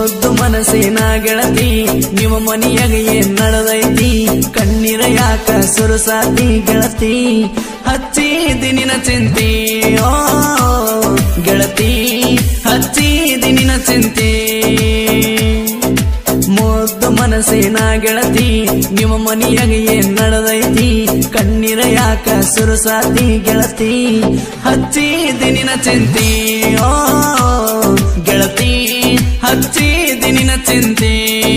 ಮುದ್ದು ಮನಸ್ಸಿನ ಗೆಳತಿ ನಿಮ್ಮ ಮನೆಯಾಗ ಏನ್ ನಡೆದೈತಿ ಕಣ್ಣೀರ ಯಾಕ ಸುರಸಾತಿ ಗೆಳತಿ ಹಚ್ಚಿದಿ ನಿನ ಚಿಂತಿ ಓ ಗೆಳತಿ ಹಚ್ಚಿದಿ ನಿನ ಚಿಂತಿ ಮುದ್ದು ಮನಸ್ಸಿನ ಗೆಳತಿ ನಿಮ್ಮ ಮನೆಯಾಗ ಏನ್ ನಡೆದೈತಿ ಕಣ್ಣೀರ ಯಾಕ ಸುರಸಾತಿ ಗೆಳತಿ ಹಚ್ಚಿದಿ ನಿನ ಚಿಂತಿ ಓ ಗೆಳತಿ ಹಚ್ಚಿದಿ ನಿನ ಚಿಂತಿ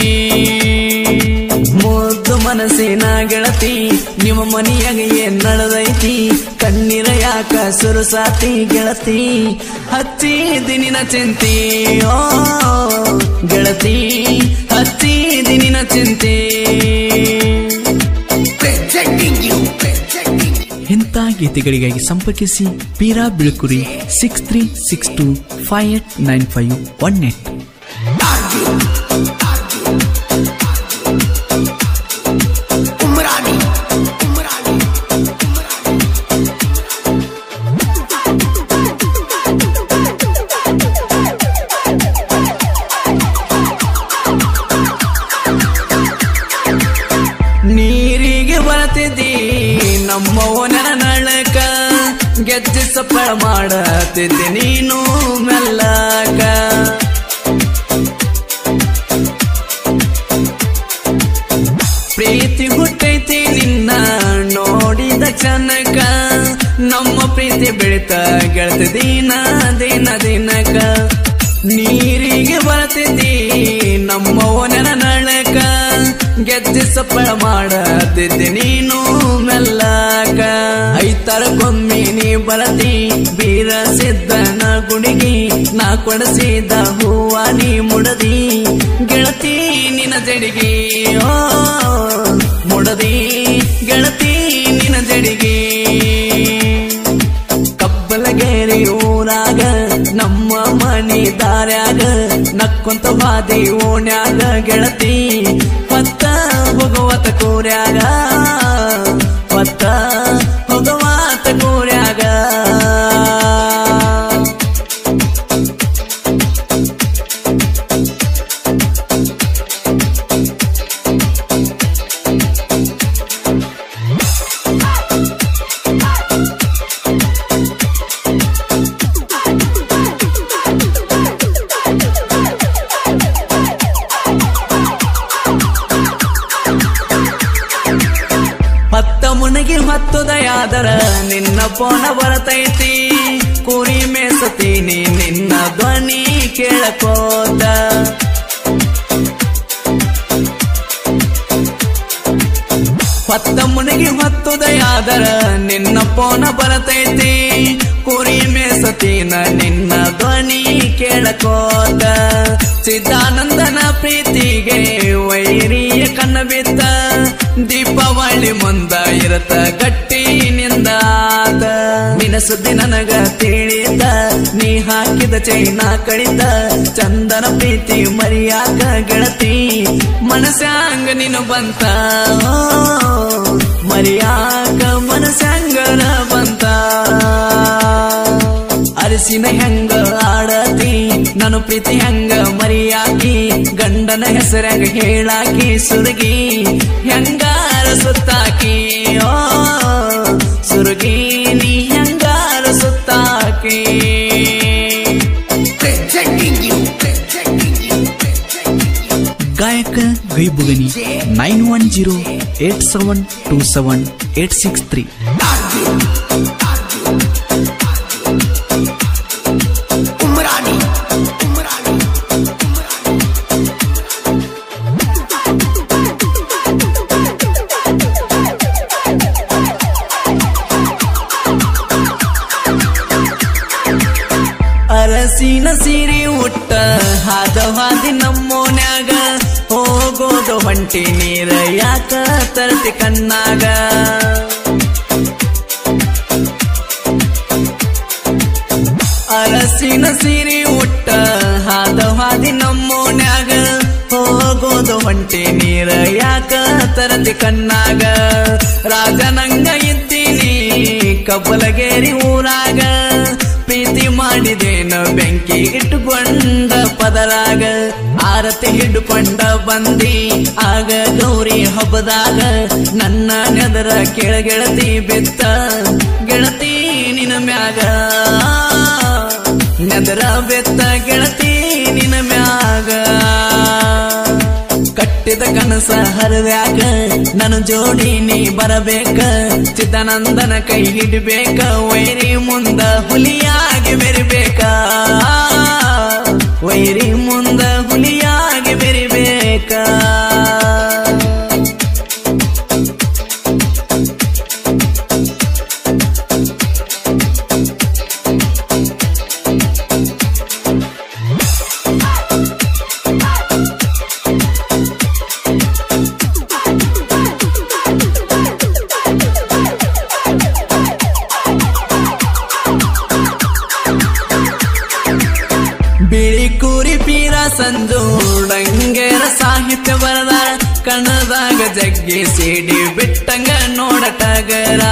ಮುದ್ದು ಮನಸ್ಸಿನ ಗೆಳತಿ ನಿಮ್ಮ ಮನೆಯಾಗ ಏನ್ ನಡೆದೈತಿ ಕಣ್ಣೀರ ಯಾಕ ಸುರಸಾತಿ ಗೆಳತಿ ಹಚ್ಚಿದಿ ನಿನ ಚಿಂತಿ ಓ ಗೆಳತಿ ಹಚ್ಚಿದಿ ನಿನ ಚಿಂತಿ Presenting you, presenting you. ಇಂಥ ಗೀತೆಗಳಿಗಾಗಿ ಸಂಪರ್ಕಿಸಿ Peera Bilukuri six three six two five eight nine five one eight Umrani, Umrani, ನೀರಿಗೆ ಬರ್ತಿದ್ದಿ ನಮ್ಮ ಓನರ ನಳಕ ಗೆಜ್ಜೆ ಸಪ್ಪಳ ಮಾಡತಿದ್ದೆ ನೀನು ಮೆಲ್ಲಕ ಪ್ರೀತಿ ಹುಟ್ಟೈತಿ ನಿನ್ನ ನೋಡಿದ ಕ್ಷಣಕ ನಮ್ಮ ಪ್ರೀತಿ ಬೆಳಿತ ಗೆಳತಿ ದಿನ ದಿನ ದಿನಕ ನೀರಿಗೆ ಬರ್ತಿದ್ದಿ ನಮ್ಮ ಓನರ ನಳಕ ಗೆಜ್ಜೆ ಸಪ್ಪಳ ಮಾಡತಿದ್ದೆ ನೀನು ಮೆಲ್ಲಕ ಐತರಕ್ಕೊಮ್ಮೆ ನೀ ಬರತಿ ಬೀರ ಸಿದ್ದನ ಗುಡಿಗಿ ನಾ ಕೊಡಸಿದ ಹೂವ ನೀ ಮುಡದಿ ಗೆಳತಿ ನಿನ ಜಡಿಗಿ ಓ ಮುಡದಿ ಗೆಳತಿ ನಿನ ಜಡಿಗಿ ಕಬ್ಬಲಗೇರಿ ಊರಾಗ ನಮ್ಮ ಮನಿ ದಾರ್ಯಾಗ ನಕ್ಕೊಂತ ಬಾದಿ ಓಣ್ಯಾಗ ಗೆಳತಿ ಪತ್ತ ಹೋಗುವತ ಕೂರ್ಯಾಗ ಪತ್ತ ಹೋಗುವತ ಕೂರ್ಯಾಗ ಹತ್ತ ಮುನಗಿ ಹತ್ತುದಯಾದರ ನಿನ್ನ ಪೋನ ಬರತೈತಿ ಕುರಿ ಮೇಸತೀನಿ ನಿನ್ನ ಧ್ವನಿ ಕೇಳಕೋತ ಹೊತ್ತ ಮುನಿಗೆ ಹೊತ್ತುದಯಾದರ ನಿನ್ನ ಪೋನ ಬರತೈತಿ ಕುರಿ ಮೇಸತೀನ ನಿನ್ನ ಧ್ವನಿ ಕೇಳಕೋತ ಸಿದ್ಧಾನಂದನ ಪ್ರೀತಿಗೆ ವೈರಿಯ ಕಣ್ಣ ಬಿತ್ತ ದೀಪಾವಳಿ ಮುಂದ ಇರತ ಗಟ್ಟಿನಿಂದ ಆದ ನಿನ ಸುದ್ದಿ ನನಗ ತಿಳಿದ ನೀ ಹಾಕಿದ ಚೈನ ಕಳಿತ ಚಂದನ ಪ್ರೀತಿ ಮರಿಯಾಕ ಗೆಳತಿ ಮನಸ್ಯಾಂಗ ನೀನು ಬಂತ ಓ, ಮರಿಯಾಕ ಮನಸ್ಯಾಂಗನ ಬಂತ ಅರಸಿನ ಹೆಂಗ ಆಡತಿ ನಾನು ಪ್ರೀತಿ ಹೆಂಗ ಮರಿಯಾಕಿ ಗಂಡನ ಹೆಸರಂಗ ಹೇಳಾಕಿ ಸುರಗಿ ಹೆಂಗಾರ ಸುತ್ತಾಕಿ ಓ ಸುರಗಿ ನೀ ಹೆಂಗಾರ ಸುತ್ತಾಕಿ presenting you, presenting you, presenting you. ಗಾಯಕ Gaibugani nine one zero eight seven two seven eight six three Umrani, Umrani, ಅರಸಿನ ಸೀರೆ ಉಟ್ಟ ಹಾದ ಹಾದಿ ನಮ್ಮೋನ್ಯಾಗ ಹೋಗೋದು ಹೊಂಟಿ ನೀರ ಯಾಕ ತರ್ತಿ ಕಣ್ಣಾಗ ಅರಸಿನ ಸೀರೆ ಉಟ್ಟ ಹಾದ ಹಾದಿ ನಮ್ಮೋನ್ಯಾಗ ಹೋಗೋದು ಹೊಂಟಿ ನೀರ ಯಾಕ ತರತಿ ಕಣ್ಣಾಗ ರಾಜನಂಗ ಇದ್ದೀನಿ ಕಬ್ಬಲಗೇರಿ ಊರಾಗ ಪ್ರೀತಿ ಮಾಡಿದೇನ ಬೆಂಕಿ ಇಟ್ಟುಕೊಂಡ ಪದರಾಗ ಆರತಿ ಹಿಡ್ಕೊಂಡ ಬಂದಿ ಆಗ ಗೌರಿ ಹಬ್ಬದಾಗ ನನ್ನ ನೆದರ ಕೆಳ ಗೆಳತಿ ಬಿತ್ತ ಗೆಳತಿ ನಿನ ಮ್ಯಾಗ ನೆದರ ಬೆತ್ತ ಗೆಳತಿ ನಿನ ಮ್ಯಾಗ ಕಟ್ಟಿದ ಕನಸ ಹರಿವ್ಯಾಕ ನನ್ನ ಜೋಡಿ ನೀ ಬರಬೇಕ ಚಿದಾನಂದನ ಕೈ ಹಿಡಿಬೇಕ ವೈರಿ ಮುಂದ ಹುಲಿಯಾಗಿ ಬೆರಿಬೇಕ ವೈರಿ ಮುಂದ ಹುಲಿಯಾಗಿ ಬೆರಿಬೇಕ ಬಿಳಿ ಕೂರಿ ಪೀರ ಸಂಜು ಡಂಗೇರ ಸಾಹಿತ್ಯ ಬರದ ಕಣದಾಗ ಜಗ್ಗಿ ಸಿಡಿ ಬಿಟ್ಟಂಗ ನೋಡಟಗರ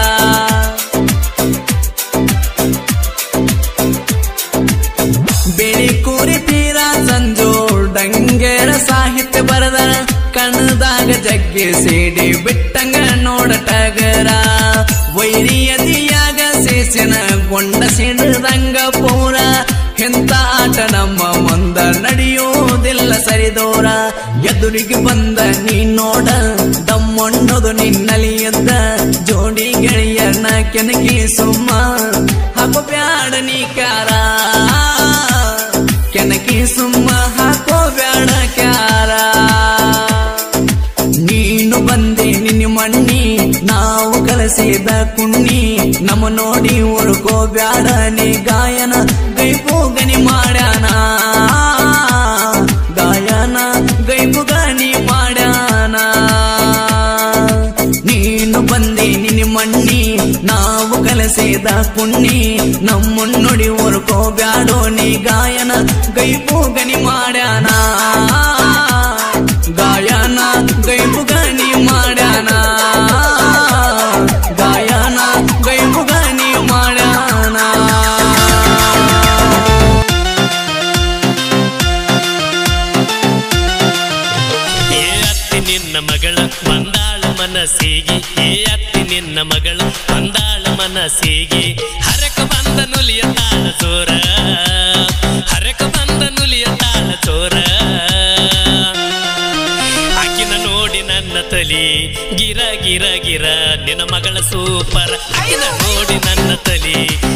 ಬಿಳಿ ಕೂರಿ ಪೀರ ಸಂಜು ಡಂಗೇರ ಸಾಹಿತ್ಯ ಬರದ ಕಣದಾಗ ಜಗ್ಗಿ ಸಿಡಿ ಬಿಟ್ಟಂಗ ನೋಡಟಗರ ವೈರಿಯದಿಯಾಗ ಸೇಸಿನ ಗೊಂಡ ಸಿಡಿದಂಗ ಪೂರ ಎಂತ ಆಟ ನಮ್ಮ ಮುಂದ ನಡೆಯುವುದಿಲ್ಲ ಸರಿದೋರ ಎದುರಿಗೆ ಬಂದ ನೀ ನೋಡ ದಮ್ಮಣ್ಣದು ನಿನ್ನಲಿ ಎದ್ದ ಜೋಡಿ ಗೆಳೆಯನ ಕೆನಕಿ ಸುಮ್ಮ ಹಾಕೋ ಬ್ಯಾಡ ನೀ ಕಾರ ಕೆನಕಿ ಸುಮ್ಮ ಹಾಕೋ ಬ್ಯಾಡ ಕ್ಯಾರ ನೀನು ಬಂದೆ ನಿನ್ನ ಮಣ್ಣಿ ನಾವು ಕಲಸಿದ ಕುಣ್ಣಿ ನಮ್ಮ ನೋಡಿ ಉಳ್ಕೋ ಬ್ಯಾಡ ನೀ ಗಾಯನ ಗೈಪು ಗನಿ ಮಾಡ್ಯಾನ ಗಾಯನ ಗೈಪು ಗನಿ ಮಾಡ್ಯಾನ ನೀನು ಬಂದೆ ನಿನ್ನ ಮಣ್ಣಿ ನಾವು ಕಲಸಿದ ಕುಣ್ಣಿ ನಮ್ಮ ನೋಡಿ ಉಳ್ಕೋ ಬ್ಯಾಡೋ ನೀ ಗಾಯನ ಗೈಪು ಗನಿ ಮಾಡ್ಯಾನ ಗಾಯನ ಗೈಬು ಗನಿ ಮಾಡ್ಯಾನ ಗಾಯನ ಗೈಬು ಗನಿ ಮಾಡ್ಯಾನ ಏ ಅತ್ತಿ ನಿನ್ನ ಮಗಳ ಮಂದಾಳ ಮನಸ್ಸಿಗೆ ಏ ಅತ್ತಿ ನಿನ್ನ ಮಗಳ ಮಂದಾಳ ಮನಸ್ಸಿಗೆ ಹರಕ ಬಂದ ನುಲಿಯ ತಾಳ ಚೋರ ಹರಕ ಬಂದ ನುಲಿಯ ತಾಳ ಚೋರ ಆಕಿನ ನೋಡಿ ನನ್ನ ತಲಿ ಗಿರ ಗಿರ ಗಿರ ನಿನ್ನ ಮಗಳ ಸೂಪರ್ ಆಕಿನ ನೋಡಿ ನನ್ನ ತಲಿ